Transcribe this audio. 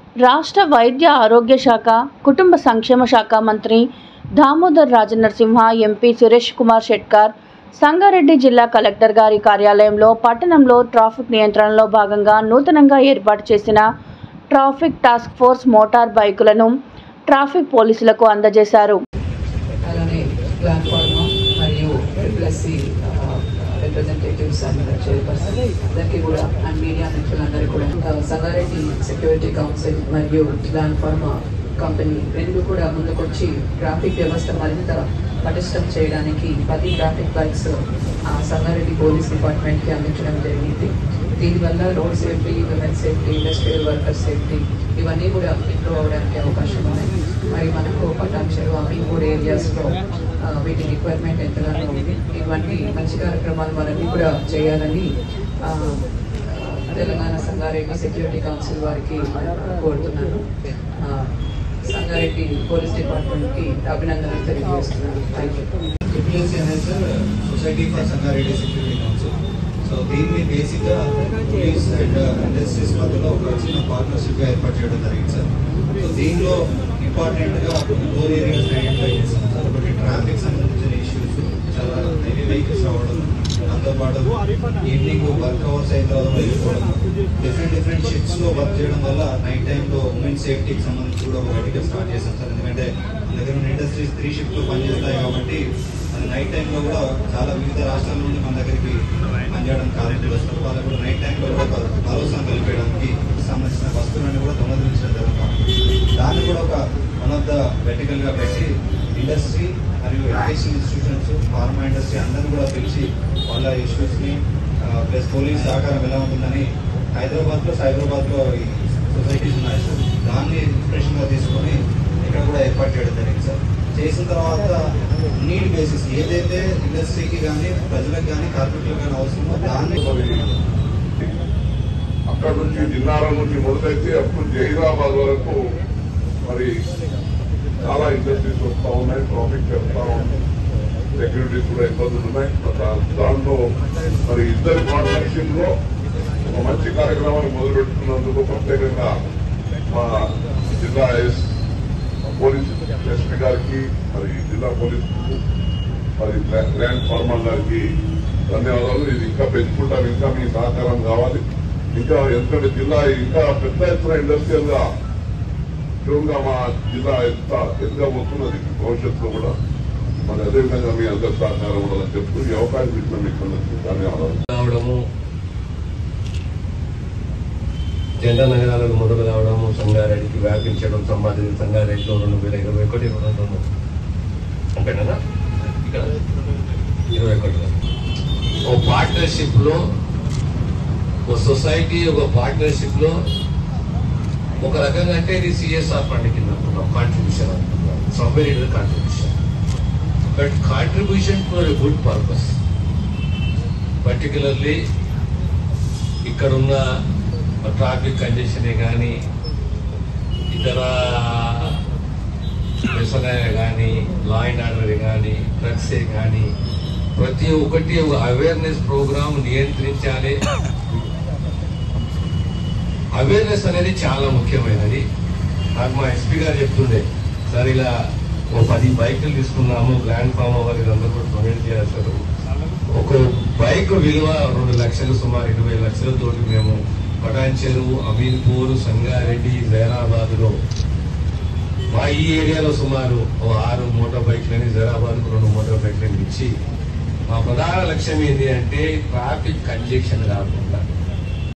రాష్ట్ర వైద్య ఆరోగ్య శాఖ కుటుంబ సంక్షేమ శాఖ మంత్రి దామోదర్ రాజనరసింహ ఎంపీ సురేష్ కుమార్ షెట్కార్ సంగారెడ్డి జిల్లా కలెక్టర్ గారి కార్యాలయంలో పట్టణంలో ట్రాఫిక్ నియంత్రణలో భాగంగా నూతనంగా ఏర్పాటు చేసిన ట్రాఫిక్ టాస్క్ ఫోర్స్ మోటార్ బైకులను ట్రాఫిక్ పోలీసులకు అందజేశారు అలానే ప్లాట్ఫామ్ మరియు ట్రిప్లెస్సి రిప్రజెంటేటివ్స్ అండ్ చైర్పర్సన్ అందరికీ కూడా అండ్ మీడియా మిత్రులందరికీ కూడా ఇంకా సంగారెడ్డి సెక్యూరిటీ కౌన్సిల్ మరియు ప్లాట్ఫార్మ్ కంపెనీ రెండు కూడా ముందుకొచ్చి ట్రాఫిక్ వ్యవస్థ మరింత పటిష్టం చేయడానికి పది ట్రాఫిక్ బైక్స్ ఆ సంగారెడ్డి పోలీస్ డిపార్ట్మెంట్కి అందించడం జరిగింది దీనివల్ల road safety women safety industrial worker safety ఇవన్నీ కూడా ఇంప్రూవ్ అవ్వడానికి అవకాశం ఉంది మరి మనకు పటాన్ చెరువు అమీన్పూర్ ఏరియాస్లో ఆ, వీటి రిక్వైర్మెంట్ ఎంతగానో ఉంది ఇటువంటి మంచి కార్యక్రమాలు మనల్ని కూడా చేయాలని ఆ, తెలంగాణ సంగారెడ్డి సెక్యూరిటీ కౌన్సిల్ వారికి కోరుతున్నాను ఆ, సంగారెడ్డి పోలీస్ డిపార్ట్మెంట్కి అభినందనలు తెలియజేస్తున్నాను థ్యాంక్ యూ ట్రిపుల్ఎస్సీ అనేది sir society for Sangareddy security council so దీన్ని బేసిక్గా పోలీస్ అండ్ ఇండస్ట్రీస్ మధ్యలో ఒక చిన్న పార్ట్నర్షిప్గా ఏర్పాటు చేయడం జరిగింది సార్ సో దీనిలో ఇంపార్టెంట్గా ఫోర్ ఏరియాస్ ఐడెంటిఫై చేస్తాం సార్ ఒకటి ట్రాఫిక్ సంబంధించిన ఇష్యూస్ చాలా హెవీ వెహికల్స్ రావడం దాంతోపాటు ఈవినింగ్ వర్క్ అవర్స్ అయిన తర్వాత వెళ్ళిపోవడం డిఫరెంట్ డిఫరెంట్ షిఫ్ట్స్ లో వర్క్ చేయడం వల్ల నైట్ టైంలో ఉమెన్ సేఫ్టీకి సంబంధించి కూడా ఒక గట్టిగా స్టార్ట్ చేస్తాం సార్ ఎందుకంటే మన దగ్గర ఉన్న ఇండస్ట్రీస్ త్రీ షిఫ్ట్ లో పనిచేస్తాయి కాబట్టి అది నైట్ టైంలో కూడా చాలా వివిధ రాష్ట్రాల నుండి మన దగ్గరికి పనిచేయడానికి కార్మికులు వస్తారు వాళ్ళకు కూడా నైట్ టైంలో కూడా ఒక భరోసా కలిపేయడానికి సంబంధించిన వస్తువులను కూడా దొంగలించడం జరుగుతుంది దాన్ని కూడా ఒక వన్ ఆఫ్ ద వెటికల్ గా పెట్టి ఇండస్ట్రీ మరియు ఎడ్యుకేషన్ ఇన్స్టిట్యూషన్స్ ఫార్మా ఇండస్ట్రీ అందరూ కూడా పిలిచి వాళ్ళ ఇష్యూస్ ని ప్లస్ పోలీస్ సహకారం ఎలా ఉంటుందని హైదరాబాద్ లో సైబరాబాద్ లో ఈ సొసైటీస్ ఉన్నాయి సార్ దాన్ని ఇన్స్పిరేషన్ గా తీసుకొని ఇక్కడ కూడా ఏర్పాటు చేయడం జరిగింది సార్ చేసిన తర్వాత నీడ్ బేసిస్ ఏదైతే ఇండస్ట్రీకి కానీ ప్రజలకు కానీ కార్మికులకు కానీ అవసరమో దాన్ని అక్కడ నుంచి జిన్నారం నుంచి మొదలైతే అప్పుడు జహీరాబాద్ వరకు మరి చాలా ఇండస్ట్రీస్ వస్తూ ఉన్నాయి ట్రాఫిక్ చేస్తా ఉంది సెక్యూరిటీ కూడా ఇబ్బందులు ఉన్నాయి దా- దాంట్లో మరి ఇద్దరి పార్ట్నర్షిప్ లో ఒక మంచి కార్యక్రమాన్ని మొదలు పెట్టుకున్నందుకు ప్రత్యేకంగా మా జిల్లా ఎస్ పోలీస్ ఎస్పీ గారికి మరి జిల్లా పోలీస్ మరి గ్రాండ్ ఫార్మర్ గారికి ధన్యవాదాలు ఇది ఇంకా పెంచుకుంటాం ఇంకా మీ సహకారం కావాలి ఇంకా ఎందుకంటే జిల్లా ఇంకా పెద్ద ఎత్తున ఇండస్ట్రియల్ గా చూడంగా మా జిల్లా ఎంత ఎదుగా పోతున్నది భవిష్యత్తులో కూడా మరి అదేవిధంగా మీ అందరి సహకారం ఉండాలని చెప్తూ ఈ అవకాశం ఇచ్చిన మీకు అందరికీ ధన్యవాదాలు రావడము జెండా నగరాలకు మొదలు కావడము సంగారెడ్డికి వ్యాపించడం సంబంధించి సంగారెడ్డిలో రెండు వేల ఇరవై ఒకటి రెండు రెండు అంతేనా ఇక్కడ ఇరవై ఒకటి ఓ పార్ట్నర్షిప్ లో ఒక సొసైటీ ఒక పార్ట్నర్షిప్ లో ఒక రకంగా అంటే ఇది సిఎస్ఆర్ ఫండ్ కింద అనుకుంటాం కాంట్రిబ్యూషన్ అనుకుంటాం somewhere contribution but contribution for a good purpose particularly ఇక్కడున్న ట్రాఫిక్ కంజెషనే కానీ ఇతర వ్యసనాలే కానీ లా అండ్ ఆర్డర్ కానీ డ్రగ్సే కానీ ప్రతి ఒక్కటి ఒక అవేర్నెస్ ప్రోగ్రామ్ నియంత్రించాలి అవేర్నెస్ అనేది చాలా ముఖ్యమైనది నాకు మా ఎస్పీ గారు చెప్తుండే సార్ ఇలా ఓ పది బైకులు తీసుకున్నాము గ్రాండ్ ఫామ్ వారికి అందరూ కూడా డొనేట్ చేస్తారు ఒక బైక్ విలువ రెండు లక్షలు సుమారు ఇరవై లక్షలతోటి మేము పటాన్ చెరువు అమీన్పూర్ సంగారెడ్డి జైరాబాద్ లో మా ఈ ఏరియాలో సుమారు ఓ ఆరు మోటార్ బైక్లని జైరాబాద్ రెండు మోటార్ బైక్లని ఇచ్చి మా ప్రధాన లక్ష్యం ఏంటి అంటే ట్రాఫిక్ కంజెక్షన్ కాకుండా